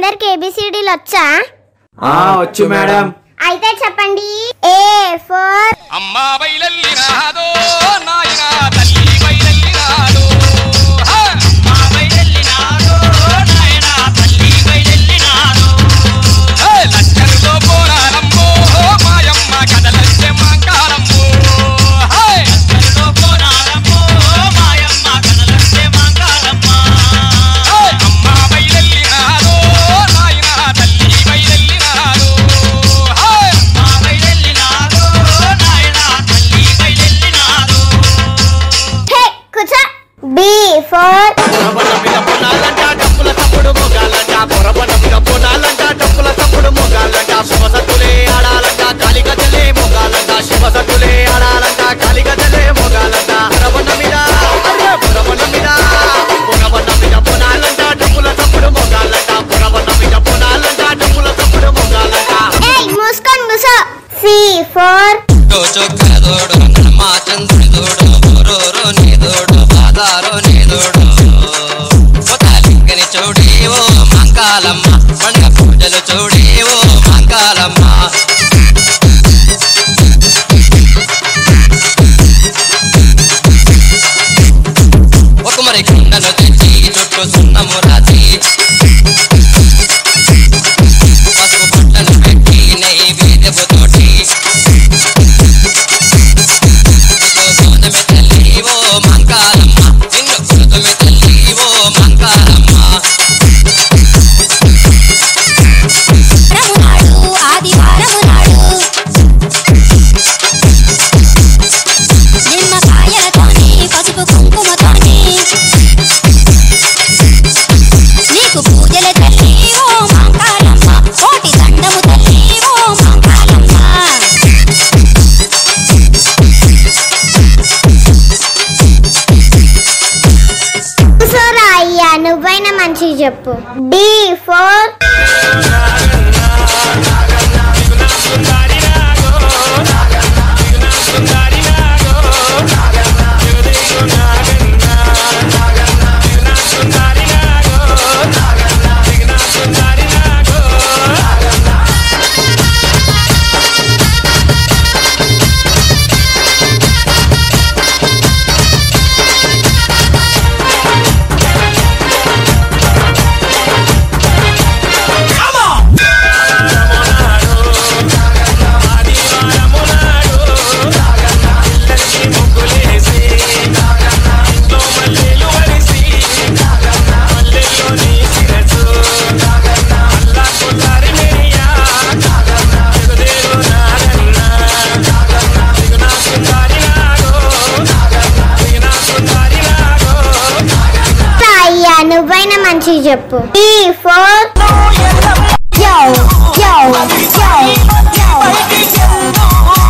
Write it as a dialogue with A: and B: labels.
A: అందరికి ఏబిసిడీలు వచ్చా
B: ఆ వచ్చు మేడం
A: అయితే చెప్పండి ఏ ఫోర్
C: అమ్మ బయలెల్లినాదో నాయన తల్లి బయలెల్లినాదో హా! అమ్మ బయలెల్లినాదో నాయన తల్లి బయలెల్లినాదో హే! లచ్చరులో పోరాలమ్మో మాయమ్మ కదలచ్చే మాంకాలమ్మో హే! లచ్చరులో పోరాలమ్మో మాయమ్మ కదలచ్చే మాంకాలమ్మ హే! అమ్మ బయలెల్లినాదో నాయన తల్లి బయలెల్లినాదో హే! అమ్మ బయలెల్లినాదో నాయన తల్లి బయలెల్లినాదో
A: హే కూర్చో బి ఫోర్
D: పొరబడ మీద పొనాలంట డప్పుల తప్పుడు మొగాలంట పొరబడ మీద పొనాలంట డప్పుల తప్పుడు మొగాలంట శివసత్తులే ఆడాలంట కాలిగజలే మొగాలంట శివసత్తులే ఆడాలంట కాలిగజలే మొగాలంట పొరబడ మీద అరే పొరబడ మీద పొరబడ మీద పొనాలంట డప్పుల తప్పుడు మొగాలంట పొరబడ మీద పొనాలంట డప్పుల తప్పుడు మొగాలంట
A: ఏయ్ మూసుకొని కూర్చో సి ఫోర్
E: చొక్కదోడు మా చంద్రుడోడు రోరో నీదోడు బాదారో నీదోడు లింగని చూడేవో మంకాలమ్మ పండుగ పూజలు చూడేవో మంకాలమ్మ ఒక మరి కుండను తెచ్చి చుట్టూ సున్నము రాసి పసుపు బట్టలు పెట్టి నైవేద్యపు తోటి గోధుమ తల్లి ఓ మంకాలమ్మ నిన్ను గోధుమ తల్లి ఓ మంకాలమ్మ
F: రమునాడు ఆదివారము నాడు నిమ్మకాయలతోని పసుపు కుంకుమతోని నీకు పూజల తల్లి ఓ మంకాలమ్మ కోటి దండము తల్లి ఓ మంకాలమ్మ
A: కూర్చోరా అయ్యా నువ్వైనా మంచిగా చెప్పు డి ఫోర్ అయ్యా నువ్వైనా మంచిగా చెప్పు డి ఫోర్ యో యో యో